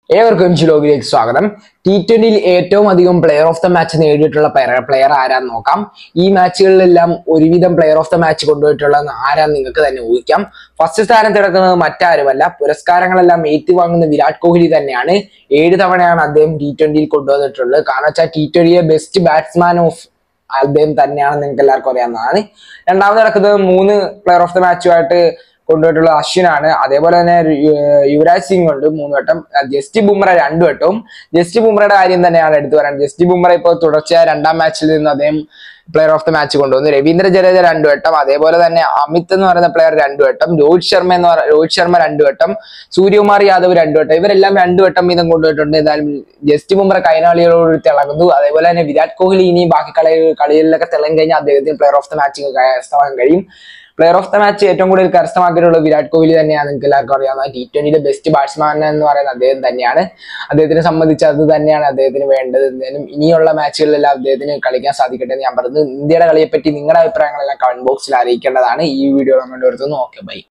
ഏവർക്കും ചിലോഗിലേക്ക് സ്വാഗതം ടി ട്വന്റിയിൽ ഏറ്റവും അധികം പ്ലെയർ ഓഫ് ദ മാച്ച് നേടിയിട്ടുള്ള പ്ലെയർ ആരാന്ന് നോക്കാം ഈ മാച്ചുകളിലെല്ലാം ഒരുവിധം പ്ലെയർ ഓഫ് ദ മാച്ച് കൊണ്ടുപോയിട്ടുള്ള ആരാന്ന് നിങ്ങൾക്ക് തന്നെ ഊഹിക്കാം ഫസ്റ്റ് സ്ഥാനം തിടക്കുന്നത് മറ്റാരുമല്ല പുരസ്കാരങ്ങളെല്ലാം ഏറ്റുവാങ്ങുന്ന വിരാട് കോഹ്ലി തന്നെയാണ് ഏഴ് തവണയാണ് അദ്ദേഹം ടി ട്വന്റിയിൽ കൊണ്ടുവന്നിട്ടുള്ളത് കാരണം വെച്ചാൽ ടി ട്വന്റിയെ ബെസ്റ്റ് ബാറ്റ്സ്മാൻ ഓഫ് അദ്ദേഹം തന്നെയാണെന്ന് നിങ്ങൾക്ക് എല്ലാവർക്കും അറിയാവുന്നതാണ് രണ്ടാമത് നടക്കുന്നത് മൂന്ന് പ്ലെയർ ഓഫ് ദ മാച്ചുമായിട്ട് കൊണ്ടുപോയിട്ടുള്ള അശ്വിനാണ് അതേപോലെ തന്നെ യു- യുവരാജ് സിംഗ് ഉണ്ട് മൂന്ന് വട്ടം ജസ്റ്റി ബുംറ രണ്ടു വട്ടവും ജസ്റ്റി ബുംറയുടെ കാര്യം തന്നെയാണ് എടുത്തു പറയുന്നത് ജസ്റ്റി ബുംറ ഇപ്പോൾ തുടർച്ചയായ രണ്ടാം മാച്ചിൽ നിന്ന് അദ്ദേഹം പ്ലെയർ ഓഫ് ദ മാച്ച് കൊണ്ടുവന്നു രവീന്ദ്ര ജഡേജ രണ്ടു വട്ടം അതേപോലെ തന്നെ അമിത് എന്ന് പറയുന്ന പ്ലെയർ രണ്ടു വട്ടം രോഹിത് ശർമ്മ എന്ന് പറയുന്ന രോഹിത് ശർമ്മ രണ്ടു വട്ടം സൂര്യകുമാർ യാദവ് രണ്ടു വട്ടം ഇവരെല്ലാം രണ്ടു വട്ടം വീതം കൊണ്ടുപോയിട്ടുണ്ട് എന്നാലും ജസ്റ്റ് ബുംറ കൈനാളികളോട് തിളങ്ങുന്നു അതേപോലെ തന്നെ വിരാട് കോഹ്ലി ഇനി ബാക്കി കളി കളികളിലൊക്കെ തിളങ്ങി കഴിഞ്ഞാൽ അദ്ദേഹത്തിന് പ്ലെയർ ഓഫ് ദ മാച്ച് കരസ്ഥമാക്കാൻ കഴിയും പ്ലെയർ ഓഫ് ദ മാച്ച് ഏറ്റവും കൂടുതൽ കരസ്ഥമാക്കിയിട്ടുള്ള വിരാട് കോഹ്ലി തന്നെയാണ് നിങ്ങൾക്ക് എല്ലാവർക്കും അറിയാവുന്ന ടി ട്വന്റിയിലെ ബെസ്റ്റ് ബാറ്റ്സ്മാൻ എന്ന് പറയുന്നത് അദ്ദേഹം തന്നെയാണ് അദ്ദേഹത്തിനെ സംബന്ധിച്ച് അത് തന്നെയാണ് അദ്ദേഹത്തിന് വേണ്ടത് എന്തായാലും ഇനിയുള്ള മാച്ചുകളിലെല്ലാം അദ്ദേഹത്തിന് കളിക്കാൻ സാധിക്കട്ടെ എന്ന് ഞാൻ പറയുന്നത് ഇന്ത്യയുടെ കളിയെപ്പറ്റി നിങ്ങളുടെ അഭിപ്രായങ്ങളെല്ലാം കമന്റ് ബോക്സിൽ അറിയിക്കേണ്ടതാണ് ഈ വീഡിയോ നമ്മൾ എടുത്തുനിന്ന് ഓക്കെ ബൈ